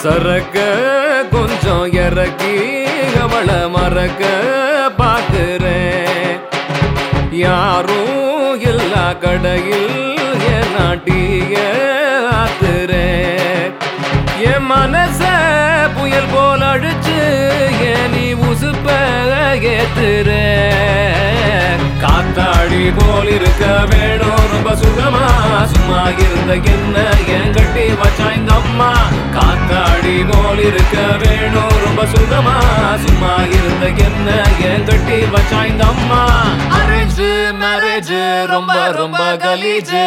சரக்க கொஞ்சம் இறக்கி அவளை மறக்க பாக்குறேன் யாரும் எல்லா கடையில் என் நாட்டிய ஆத்துறேன் என் மனச புயல் போல் அடிச்சு ஏன் நீ உசுப்ப ஏத்துற காத்தாடி போல் இருக்க வேணும் ரொம்ப சுகமா சும்மா இருந்த என்ன என் கட்டி வச்சா எங்க அம்மா காத்தாடி போல் இருக்க வேணும் ரொம்ப சுகமா சும்மா இருந்த என்ன என் கட்டி வச்சா எங்க அம்மா அரேஞ்சு மேரேஜ் ரொம்ப ரொம்ப கலீஜு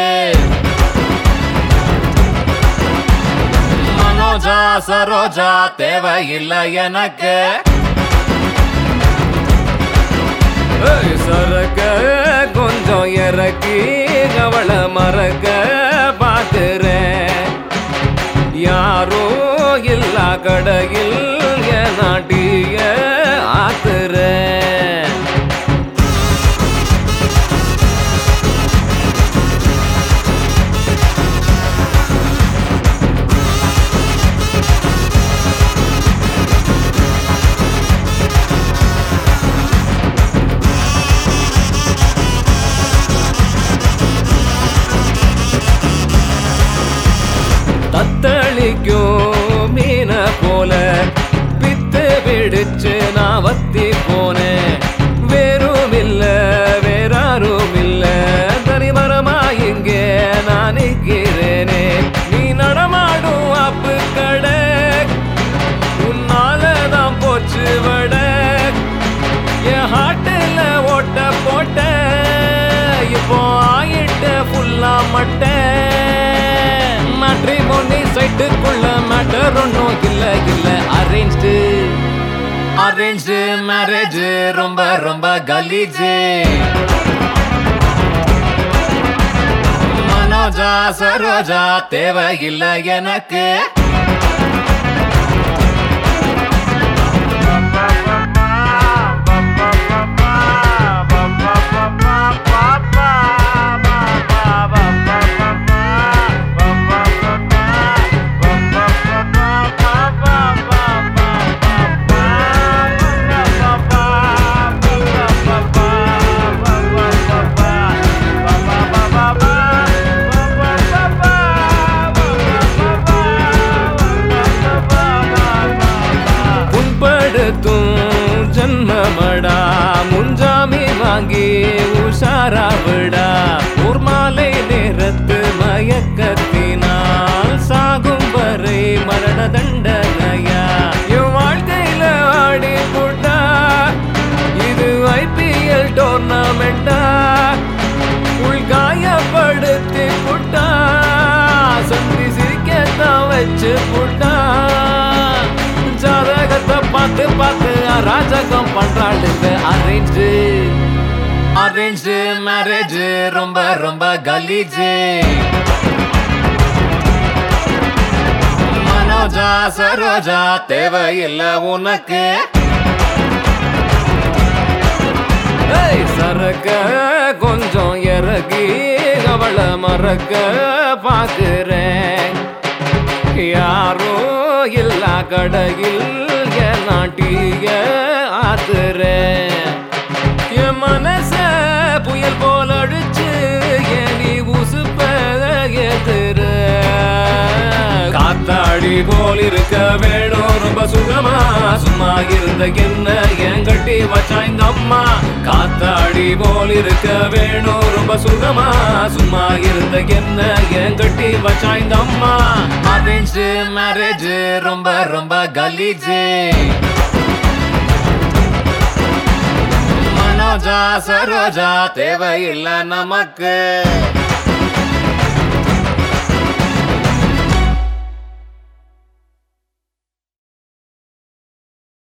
மனோஜா சரோஜா தேவையில்லை எனக்கு ஏய், சரக்க கொஞ்சம் இறக்கி அவளை மறக்க பாக்குறேன் யாரோ இல்லா கடையில் என் நாட்டிய ஆத்துறேன் தத்தளிக்கும் மீன போல பித்து பிடிச்சு நான் வத்தி போனேன் வேறும் இல்ல வேறாரும் இல்ல தனிமரமா இங்கே நான் நிற்கிறேனே நீ நடமாடும் அப்பு கடை உன்னாலதான் போச்சு வட என் ஹாட்டில் ஓட்ட போட்ட இப்போ ஆயிட்ட ஃபுல்லா மட்ட மேட்ரிமோனி சைட்டுக்குள்ள மேட்டர் ஒன்றும் இல்ல இல்ல அரேஞ்சு அரேஞ்சு மேரேஜ் ரொம்ப ரொம்ப கலீஜு மனோஜா சரோஜா தேவையில்லை எனக்கு புண்படுத்தும் ஜன்மமடா முன்ஜாமி வாங்கி உஷாரா விடா ஒரு மாலை நேரத்து மயக்கத்தினால் சாகும் வரை மரண தண்டனையா என் வாழ்க்கையில ஆடி போட்டா இது ஐபிஎல் டோர்னமெண்டா உள்காயப்படுத்தி புட்டா சந்தி சிரிக்கத்தான் வச்சு புட்டா ஜாதகத்தை பார்த்து பார்த்து அராஜகம் பண்றாளுங்க அரேஞ்சு அரேஞ்சு மேரேஜ் ரொம்ப ரொம்ப கலீஜு மனோஜா சரோஜா தேவையில்லை உனக்கு ஏய், சரக்க கொஞ்சம் இறக்கி அவளை மறக்க பாக்குறேன் யாரோ இல்லா கடையில் என் நாட்டிய ஆத்துறேன் என் மனச புயல் போல் அடிச்சு ஏன் நீ உசுப்ப ஏத்துற காத்தாடி போல் இருக்க வேணும் ரொம்ப சுகமா சும்மா இருந்த என்ன என் கட்டி வச்சா இந்த அம்மா காத்தாடி போல் இருக்க வேணும் ரொம்ப சுகமா சும்மா இருந்த என்ன என் கட்டி வச்சா இந்த அம்மா அரேஞ்சு மேரேஜ் ரொம்ப ரொம்ப கலீஜு மனோஜா சரோஜா தேவையில்லை நமக்கு